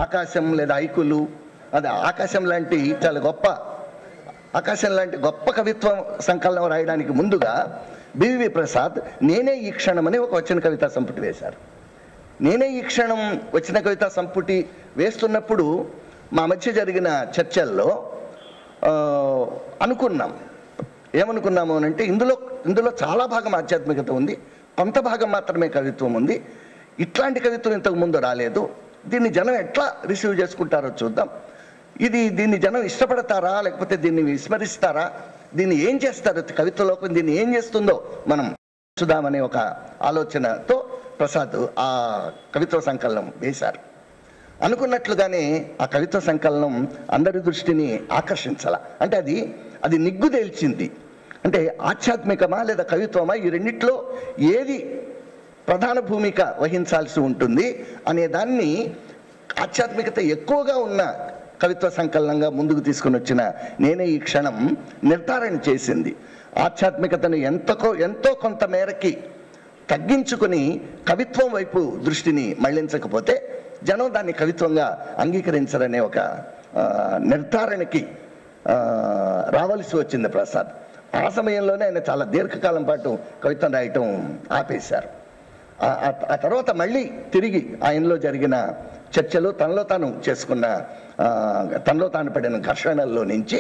ఆకాశం లేదా ఐకులు అది ఆకాశం లాంటి చాలా గొప్ప ఆకాశం లాంటి గొప్ప కవిత్వం సంకలనం రాయడానికి ముందుగా బివి ప్రసాద్ నేనే ఈ క్షణం అని ఒక వచ్చిన కవితా సంపుటి వేశారు నేనే ఈ క్షణం వచ్చిన కవితా సంపుటి వేస్తున్నప్పుడు మా మధ్య జరిగిన చర్చల్లో ఆ, అనుకున్నాం ఏమనుకున్నాము అని అంటే ఇందులో ఇందులో చాలా భాగం ఆధ్యాత్మికత ఉంది కొంత భాగం మాత్రమే కవిత్వం ఉంది ఇట్లాంటి కవిత్వం ఇంతకు ముందు రాలేదు దీన్ని జనం ఎట్లా రిసీవ్ చేసుకుంటారో చూద్దాం ఇది దీన్ని జనం ఇష్టపడతారా లేకపోతే దీన్ని విస్మరిస్తారా దీన్ని ఏం చేస్తారు కవిత్వలోకం దీన్ని ఏం చేస్తుందో మనం చూద్దామనే ఒక ఆలోచనతో ప్రసాద్ ఆ కవిత్వ సంకలనం వేశారు అనుకున్నట్లుగానే ఆ కవిత్వ సంకలనం అందరి దృష్టిని ఆకర్షించాల అంటే అది అది నిగ్గు తేల్చింది అంటే ఆధ్యాత్మికమా లేదా కవిత్వమా ఈ రెండిట్లో ఏది ప్రధాన భూమిక వహించాల్సి ఉంటుంది అనే దాన్ని ఆధ్యాత్మికత ఎక్కువగా ఉన్న కవిత్వ సంకలనంగా ముందుకు తీసుకుని వచ్చిన నేనే ఈ క్షణం నిర్ధారణ చేసింది ఆధ్యాత్మికతను ఎంతకో ఎంతో కొంత మేరకి తగ్గించుకుని కవిత్వం వైపు దృష్టిని మళ్లించకపోతే జనం దాన్ని కవిత్వంగా అంగీకరించరనే ఒక ఆ, నిర్ధారణకి ఆ, రావాల్సి వచ్చింది ప్రసాద్ ఆ సమయంలోనే ఆయన చాలా దీర్ఘకాలం పాటు కవిత్వం రాయటం ఆపేశారు ఆ- ఆ- ఆ తర్వాత మళ్ళీ తిరిగి ఆయనలో జరిగిన చర్చలు తనలో తాను చేసుకున్న ఆ, తనలో తాను పడిన ఘర్షణల్లో నుంచి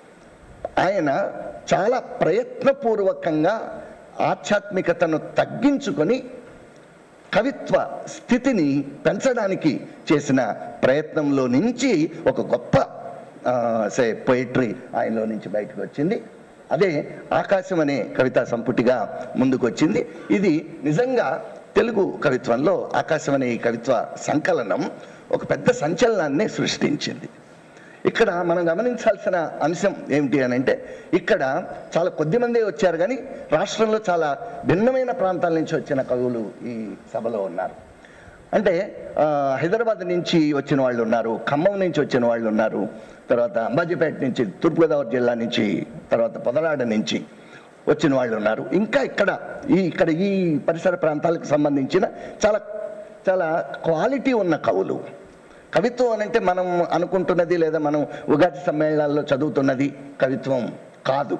ఆయన చాలా ప్రయత్నపూర్వకంగా ఆధ్యాత్మికతను తగ్గించుకొని కవిత్వ స్థితిని పెంచడానికి చేసిన ప్రయత్నంలో నుంచి ఒక గొప్ప సే పొయిట్రీ ఆయనలో నుంచి బయటకు వచ్చింది అదే ఆకాశం అనే కవితా సంపుటిగా ముందుకు వచ్చింది ఇది నిజంగా తెలుగు కవిత్వంలో ఆకాశం అనే ఈ కవిత్వ సంకలనం ఒక పెద్ద సంచలనాన్ని సృష్టించింది ఇక్కడ మనం గమనించాల్సిన అంశం ఏమిటి అని అంటే ఇక్కడ చాలా కొద్ది మందే వచ్చారు కానీ రాష్ట్రంలో చాలా భిన్నమైన ప్రాంతాల నుంచి వచ్చిన కవులు ఈ సభలో ఉన్నారు అంటే ఆ, హైదరాబాద్ నుంచి వచ్చిన వాళ్ళు ఉన్నారు ఖమ్మం నుంచి వచ్చిన వాళ్ళు ఉన్నారు తర్వాత అంబాజీపేట నుంచి తూర్పుగోదావరి జిల్లా నుంచి తర్వాత పొదలాడ నుంచి వచ్చిన వాళ్ళు ఉన్నారు ఇంకా ఇక్కడ ఈ ఇక్కడ ఈ పరిసర ప్రాంతాలకు సంబంధించిన చాలా చాలా క్వాలిటీ ఉన్న కవులు కవిత్వం అని అంటే మనం అనుకుంటున్నది లేదా మనం ఉగాది సమ్మేళనాల్లో చదువుతున్నది కవిత్వం కాదు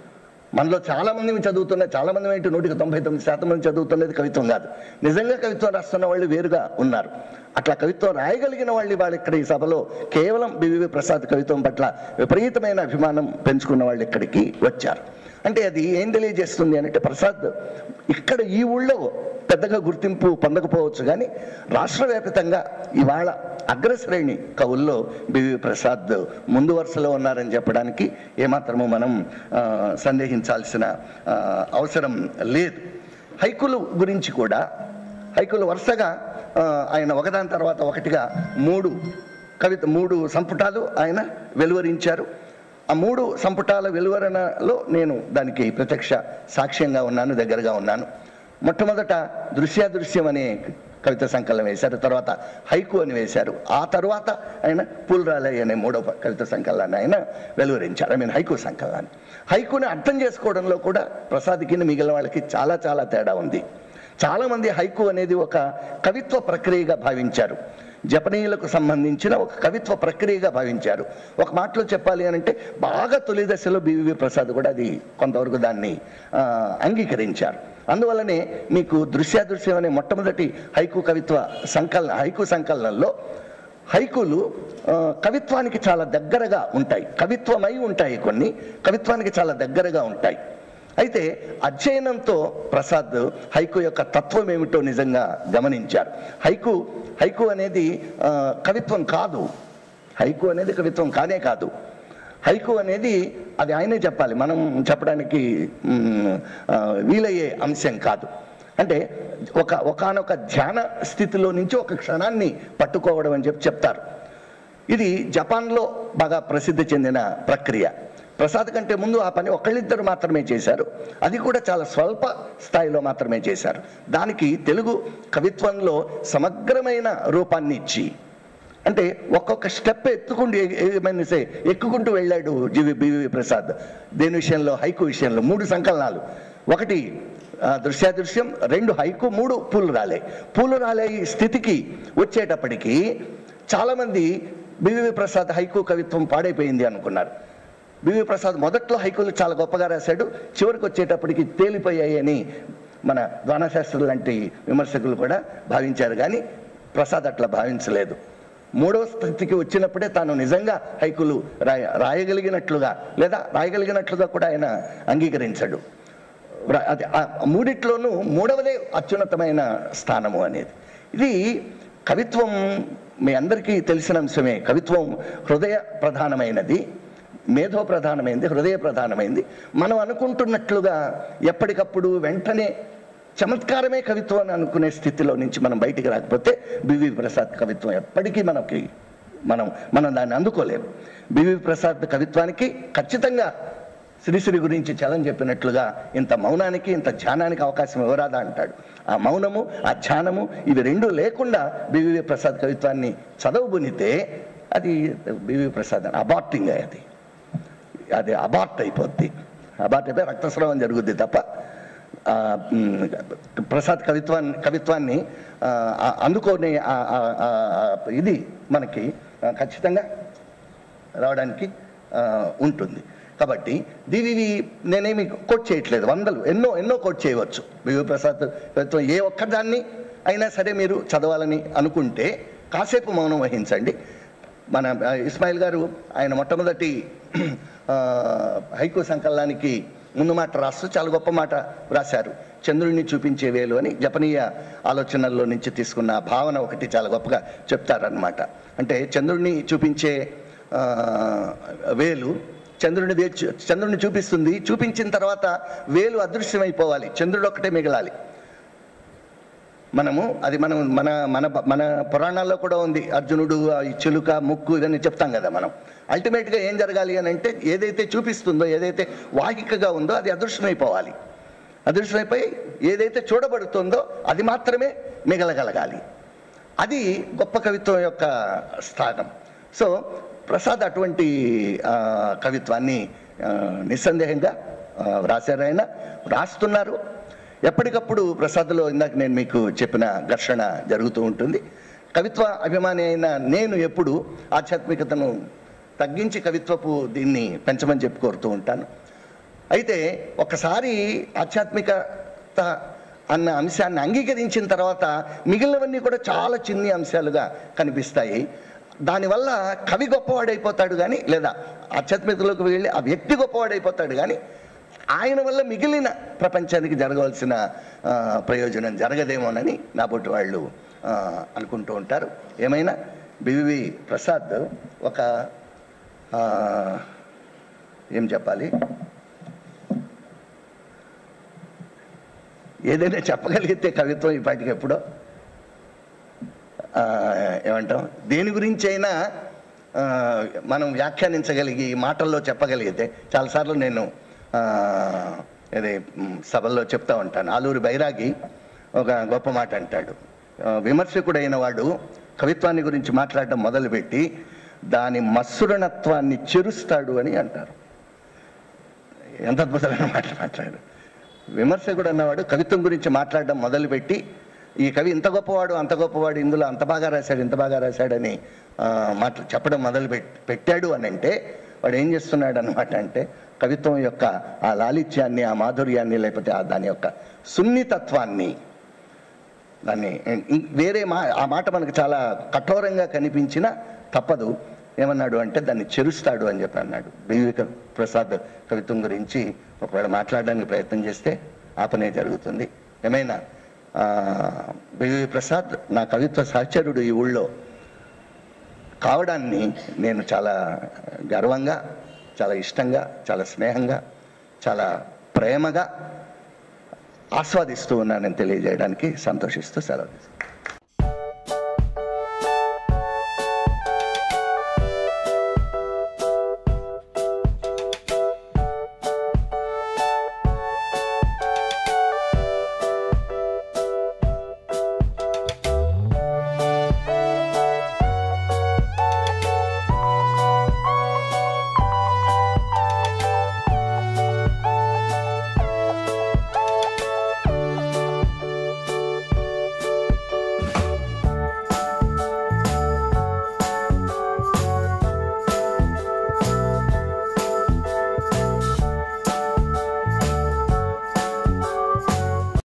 మనలో చాలా మంది చదువుతున్న చాలా మంది ఏంటి నూటికి తొంభై తొమ్మిది శాతం మంది చదువుతున్నది కవిత్వం కాదు నిజంగా కవిత్వం రాస్తున్న వాళ్ళు వేరుగా ఉన్నారు అట్లా కవిత్వం రాయగలిగిన వాళ్ళు ఇవాళ ఇక్కడ ఈ సభలో కేవలం బివివి ప్రసాద్ కవిత్వం పట్ల విపరీతమైన అభిమానం పెంచుకున్న వాళ్ళు ఇక్కడికి వచ్చారు అంటే అది ఏం తెలియజేస్తుంది అంటే ప్రసాద్ ఇక్కడ ఈ ఊళ్ళో పెద్దగా గుర్తింపు పొందకపోవచ్చు కానీ రాష్ట్ర వ్యాపితంగా ఇవాళ అగ్రశ్రేణి కవుల్లో బివి ప్రసాద్ ముందు వరుసలో ఉన్నారని చెప్పడానికి ఏమాత్రము మనం ఆ, సందేహించాల్సిన ఆ, అవసరం లేదు హైకులు గురించి కూడా హైకులు వరుసగా ఆ, ఆయన ఒకదాని తర్వాత ఒకటిగా మూడు కవిత మూడు సంపుటాలు ఆయన వెలువరించారు ఆ మూడు సంపుటాల వెలువరణలో నేను దానికి ప్రత్యక్ష సాక్ష్యంగా ఉన్నాను దగ్గరగా ఉన్నాను మొట్టమొదట దృశ్యాదృశ్యం అనే కవిత సంకలనం వేశారు తర్వాత హైకు అని వేశారు ఆ తర్వాత ఆయన పూలరాలయ్య అనే మూడవ కవిత సంకలనాన్ని ఆయన వెలువరించారు ఐ మీన్ హైకు సంకలనాన్ని హైకుని అర్థం చేసుకోవడంలో కూడా ప్రసాద్కి మిగిలిన వాళ్ళకి చాలా చాలా తేడా ఉంది చాలామంది హైకు అనేది ఒక కవిత్వ ప్రక్రియగా భావించారు జపనీయులకు సంబంధించిన ఒక కవిత్వ ప్రక్రియగా భావించారు ఒక మాటలో చెప్పాలి అని అంటే బాగా తొలి దశలో బివివి ప్రసాద్ కూడా అది కొంతవరకు దాన్ని ఆ, అంగీకరించారు అందువల్లనే మీకు దృశ్యాదృశ్యం అనే మొట్టమొదటి హైకు కవిత్వ సంకలన హైకు సంకలనంలో హైకులు ఆ, కవిత్వానికి చాలా దగ్గరగా ఉంటాయి కవిత్వమై ఉంటాయి కొన్ని కవిత్వానికి చాలా దగ్గరగా ఉంటాయి అయితే అధ్యయనంతో ప్రసాద్ హైకు యొక్క తత్వం ఏమిటో నిజంగా గమనించారు హైకు హైకు అనేది ఆ, కవిత్వం కాదు హైకు అనేది కవిత్వం కానే కాదు హైకు అనేది అది ఆయనే చెప్పాలి మనం చెప్పడానికి మ్, ఆ, వీలయ్యే అంశం కాదు అంటే ఒక ఒకానొక ధ్యాన స్థితిలో నుంచి ఒక క్షణాన్ని పట్టుకోవడం అని చెప్పి చెప్తారు ఇది జపాన్లో బాగా ప్రసిద్ధి చెందిన ప్రక్రియ ప్రసాద్ కంటే ముందు ఆ పని ఒకళ్ళిద్దరు మాత్రమే చేశారు అది కూడా చాలా స్వల్ప స్థాయిలో మాత్రమే చేశారు దానికి తెలుగు కవిత్వంలో సమగ్రమైన రూపాన్ని ఇచ్చి అంటే ఒక్కొక్క స్టెప్ ఎత్తుకుంటూ ఏ- ఏమైనా సే ఎక్కుకుంటూ వెళ్ళాడు జీవి బివి ప్రసాద్ దేని విషయంలో హైకు విషయంలో మూడు సంకలనాలు ఒకటి ఆ, దృశ్యాదృశ్యం రెండు హైకు మూడు పూలు రాలే పూలు రాలే ఈ స్థితికి వచ్చేటప్పటికి చాలామంది బివి ప్రసాద్ హైకు కవిత్వం పాడైపోయింది అనుకున్నారు బివి ప్రసాద్ మొదట్లో హైకులు చాలా గొప్పగా రాశాడు చివరికి వచ్చేటప్పటికి తేలిపోయాయి అని మన ద్వానశాస్త్రులు లాంటి విమర్శకులు కూడా భావించారు కానీ ప్రసాద్ అట్లా భావించలేదు మూడవ స్థితికి వచ్చినప్పుడే తాను నిజంగా హైకులు రాయ రాయగలిగినట్లుగా లేదా రాయగలిగినట్లుగా కూడా ఆయన అంగీకరించాడు రా- అది ఆ మూడిట్లోనూ మూడవదే అత్యున్నతమైన స్థానము అనేది ఇది కవిత్వం మీ అందరికీ తెలిసిన అంశమే కవిత్వం హృదయ ప్రధానమైనది మేధో ప్రధానమైంది హృదయ ప్రధానమైంది మనం అనుకుంటున్నట్లుగా ఎప్పటికప్పుడు వెంటనే చమత్కారమే కవిత్వం అని అనుకునే స్థితిలో నుంచి మనం బయటికి రాకపోతే బివి ప్రసాద్ కవిత్వం ఎప్పటికీ మనకి మనం మనం దాన్ని అందుకోలేము బివి ప్రసాద్ కవిత్వానికి ఖచ్చితంగా శ్రీశ్రీ గురించి చలం చెప్పినట్లుగా ఇంత మౌనానికి ఇంత ధ్యానానికి అవకాశం ఇవ్వరాదా అంటాడు ఆ మౌనము ఆ ధ్యానము ఇవి రెండు లేకుండా బివి ప్రసాద్ కవిత్వాన్ని చదవబునితే అది బివి ప్రసాద్ అబార్టింగ్ అది అది అబార్ట్ అయిపోద్ది అబార్ట్ అయిపోయి రక్తస్రావం జరుగుద్ది తప్ప ఆ, మ్, ప్రసాద్ కవిత్వాన్ని కవిత్వాన్ని ఆ, ఆ, అందుకోని ఆ- ఆ- ఆ- ఆ ఇది మనకి ఆ, ఖచ్చితంగా రావడానికి ఆ, ఉంటుంది కాబట్టి దీనిని నేనేమి కోట్ చేయట్లేదు వందలు ఎన్నో ఎన్నో కోట్ చేయవచ్చు బివి ప్రసాద్ కవిత్వం ఏ ఒక్కదాన్ని అయినా సరే మీరు చదవాలని అనుకుంటే కాసేపు మౌనం వహించండి మన ఆ, ఇస్మాయిల్ గారు ఆయన మొట్టమొదటి ఆ, హైకు సంకలనానికి ముందు మాట రాస్తూ చాలా గొప్ప మాట రాశారు చంద్రుడిని చూపించే వేలు అని జపనీయ ఆలోచనల్లో నుంచి తీసుకున్న ఆ భావన ఒకటి చాలా గొప్పగా చెప్తారనమాట అంటే చంద్రుడిని చూపించే ఆ, వేలు చంద్రుని దే- చంద్రుడిని చూపిస్తుంది చూపించిన తర్వాత వేలు అదృశ్యమైపోవాలి చంద్రుడు ఒక్కటే మిగలాలి మనము అది మనం మన మన మన పురాణాల్లో కూడా ఉంది అర్జునుడు ఆ ఈ చిలుక ముక్కు ఇవన్నీ చెప్తాం కదా మనం అల్టిమేట్గా ఏం జరగాలి అని అంటే ఏదైతే చూపిస్తుందో ఏదైతే వాహికగా ఉందో అది అదృశ్యమైపోవాలి అదృశ్యమైపోయి ఏదైతే చూడబడుతుందో అది మాత్రమే మిగలగలగాలి అది గొప్ప కవిత్వం యొక్క స్థానం సో ప్రసాద్ అటువంటి ఆ, కవిత్వాన్ని ఆ, నిస్సందేహంగా ఆ, రాశారు ఆయన రాస్తున్నారు ఎప్పటికప్పుడు ప్రసాద్లో ఇందాక నేను మీకు చెప్పిన ఘర్షణ జరుగుతూ ఉంటుంది కవిత్వ అభిమాని అయిన నేను ఎప్పుడు ఆధ్యాత్మికతను తగ్గించి కవిత్వపు దీన్ని పెంచమని చెప్పి కోరుతూ ఉంటాను అయితే ఒకసారి ఆధ్యాత్మికత అన్న అంశాన్ని అంగీకరించిన తర్వాత మిగిలినవన్నీ కూడా చాలా చిన్ని అంశాలుగా కనిపిస్తాయి దానివల్ల కవి గొప్పవాడైపోతాడు కానీ లేదా ఆధ్యాత్మికతలోకి వెళ్ళి ఆ వ్యక్తి గొప్పవాడైపోతాడు కానీ ఆయన వల్ల మిగిలిన ప్రపంచానికి జరగవలసిన ఆ, ప్రయోజనం జరగదేమోనని నా బొట్టు వాళ్ళు ఆ, అనుకుంటూ ఉంటారు ఏమైనా బివి ప్రసాద్ ఒక ఆ, ఏం చెప్పాలి ఏదైనా చెప్పగలిగితే కవిత్వం ఈ పాటికి ఎప్పుడో ఆ, ఏమంటాం దేని గురించి అయినా ఆ, మనం వ్యాఖ్యానించగలిగి మాటల్లో చెప్పగలిగితే చాలాసార్లు నేను ఆ, ఇది మ్, సభల్లో చెప్తా ఉంటాను ఆలూరి బైరాగి ఒక గొప్ప మాట అంటాడు ఆ, విమర్శకుడైన వాడు కవిత్వాన్ని గురించి మాట్లాడడం మొదలుపెట్టి దాని మత్సురణత్వాన్ని చెరుస్తాడు అని అంటారు ఎంత అద్భుతమైన మాట మాట్లాడు విమర్శకుడు అన్నవాడు కవిత్వం గురించి మాట్లాడడం మొదలుపెట్టి ఈ కవి ఇంత గొప్పవాడు అంత గొప్పవాడు ఇందులో అంత బాగా రాశాడు ఇంత బాగా రాశాడని ఆ, మాట చెప్పడం మొదలు పెట్ పెట్టాడు అని అంటే వాడు ఏం చేస్తున్నాడు అనమాట అంటే కవిత్వం యొక్క ఆ లాలిత్యాన్ని ఆ మాధుర్యాన్ని లేకపోతే ఆ దాని యొక్క సున్నితత్వాన్ని దాన్ని ఇం- వేరే మా ఆ మాట మనకు చాలా కఠోరంగా కనిపించిన తప్పదు ఏమన్నాడు అంటే దాన్ని చెరుస్తాడు అని చెప్పి అన్నాడు బివి ప్రసాద్ కవిత్వం గురించి ఒకవేళ మాట్లాడడానికి ప్రయత్నం చేస్తే ఆ పనే జరుగుతుంది ఏమైనా ఆ, బివి ప్రసాద్ నా కవిత్వ సహచరుడు ఈ ఊళ్ళో కావడాన్ని నేను చాలా గర్వంగా చాలా ఇష్టంగా చాలా స్నేహంగా చాలా ప్రేమగా ఆస్వాదిస్తూ ఉన్నానని తెలియజేయడానికి సంతోషిస్తూ సెలవు తీసుకుంటాను.